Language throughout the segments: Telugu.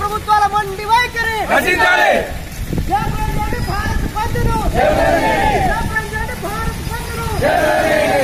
ప్రభుత్వాల మొండి వైఖరి రచించాలి చేపలండి భారత్ బంధును చేపలండి భారత్ బంధును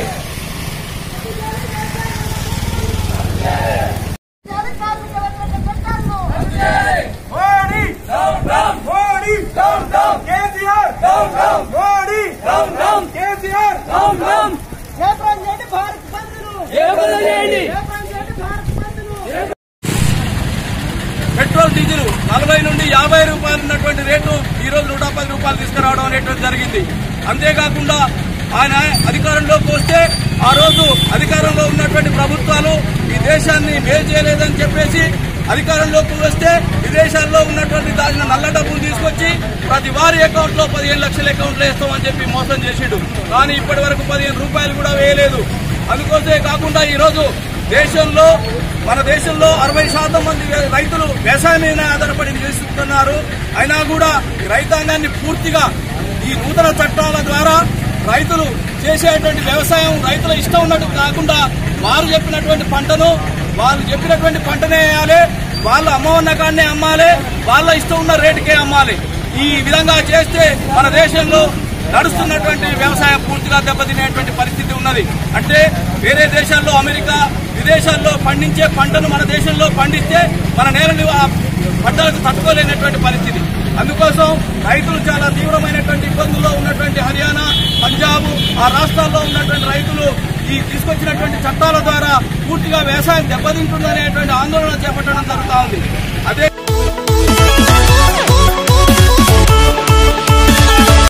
కార్మిక వ్యతిరేక చట్టాలను Modi down down Modi down down KCR down down Modi down down KCR down down చేపలండి భారత్ బంధును చేపలండి. చేపలండి భారత్ బంధును పెట్రోల్ డీజిల్ నలభై నుండి యాభై రూపాయలు ఉన్నటువంటి రేటు ఈ రోజు నూట పది రూపాయలు తీసుకురావడం అనేటువంటి జరిగింది అంతేకాకుండా ఆయన అధికారంలోకి వస్తే ఆ రోజు అధికారంలో ఉన్నటువంటి ప్రభుత్వాలు ఈ దేశాన్ని మేలు చేయలేదని చెప్పేసి అధికారంలోకి వస్తే విదేశాల్లో ఉన్నటువంటి దాచిన నల్ల డబ్బులు తీసుకొచ్చి ప్రతి వారి అకౌంట్ లో పదిహేను లక్షల అకౌంట్లో వేస్తామని చెప్పి మోసం చేసిండు కానీ ఇప్పటి వరకు పదిహేను రూపాయలు కూడా వేయలేదు అందుకోసమే కాకుండా ఈ రోజు దేశంలో మన దేశంలో అరవై శాతం మంది రైతులు వ్యవసాయం మీద ఆధారపడి నివసిస్తున్నారు అయినా కూడా ఈ రైతాంగాన్ని పూర్తిగా ఈ నూతన చట్టాల ద్వారా రైతులు చేసేటువంటి వ్యవసాయం రైతుల ఇష్టం ఉన్నట్టు కాకుండా వారు చెప్పినటువంటి పంటను వాళ్ళు చెప్పినటువంటి పంటనే వేయాలి వాళ్ళు అమ్మవన్న కాడనే అమ్మాలి వాళ్ళ ఇష్టం ఉన్న రేటుకే అమ్మాలి ఈ విధంగా చేస్తే మన దేశంలో నడుస్తున్నటువంటి వ్యవసాయం పూర్తిగా దెబ్బతినేటువంటి పరిస్థితి ఉన్నది అంటే వేరే దేశాల్లో అమెరికా విదేశాల్లో పండించే పంటను మన దేశంలో పండిస్తే మన నేలని ఆ పంటలకు తట్టుకోలేనటువంటి పరిస్థితి అందుకోసం రైతులు చాలా తీవ్రమైనటువంటి ఇబ్బందుల్లో ఉన్నటువంటి హర్యానా పంజాబ్ ఆ రాష్ట్రాల్లో ఉన్నటువంటి రైతులు ఈ తీసుకొచ్చినటువంటి చట్టాల ద్వారా పూర్తిగా వ్యవసాయం దెబ్బతింటుందనేటువంటి ఆందోళన చేపట్టడం జరుగుతా ఉంది